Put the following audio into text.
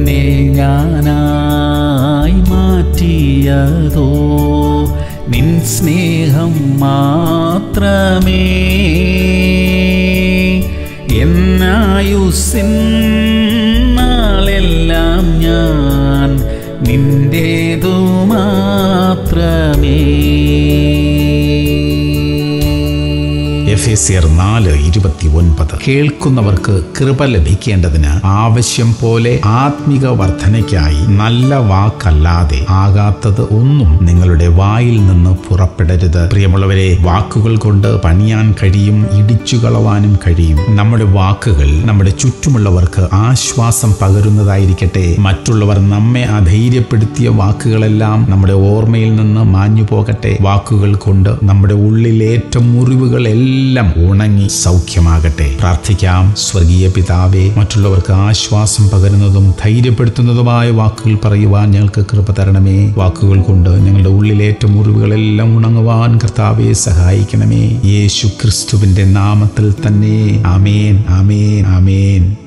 എന്നെ ഞാനായി മാറ്റിയതോ നിൻ സ്നേഹം മാത്രമേ എന്നായുസിൻ നാളെല്ലാം ഞാൻ നിന്റേതു മാത്രമേ എഫേസിയർ നാല് ഇരുപത്തി ഒൻപത് കേൾക്കുന്നവർക്ക് കൃപ ലഭിക്കേണ്ടതിന് ആവശ്യം പോലെ ആത്മിക വർധനയ്ക്കായി നല്ല വാക്കല്ലാതെ ആകാത്തത് ഒന്നും നിങ്ങളുടെ വായിൽ നിന്ന് പുറപ്പെടരുത് പ്രിയമുള്ളവരെ വാക്കുകൾ കൊണ്ട് പണിയാൻ കഴിയും ഇടിച്ചു കളവാനും കഴിയും നമ്മുടെ വാക്കുകൾ നമ്മുടെ ചുറ്റുമുള്ളവർക്ക് ആശ്വാസം പകരുന്നതായിരിക്കട്ടെ മറ്റുള്ളവർ നമ്മെ അധൈര്യപ്പെടുത്തിയ വാക്കുകളെല്ലാം നമ്മുടെ ഓർമ്മയിൽ നിന്ന് മാഞ്ഞു പോകട്ടെ വാക്കുകൾ കൊണ്ട് നമ്മുടെ ഉള്ളിലേറ്റ മുറിവുകൾ എല്ലാം ഉണങ്ങി സൗഖ്യമാകട്ടെ പ്രാർത്ഥിക്കാം സ്വർഗീയ പിതാവേ മറ്റുള്ളവർക്ക് ആശ്വാസം പകരുന്നതും ധൈര്യപ്പെടുത്തുന്നതുമായ വാക്കുകൾ പറയുവാൻ ഞങ്ങൾക്ക് കൃപ തരണമേ വാക്കുകൾ കൊണ്ട് ഞങ്ങളുടെ ഉള്ളിലേറ്റ മുറിവുകളെല്ലാം ഉണങ്ങുവാൻ കർത്താവെ സഹായിക്കണമേ യേശു ക്രിസ്തുവിന്റെ നാമത്തിൽ തന്നെ ആമേൻ ആമേൻ ആമേൻ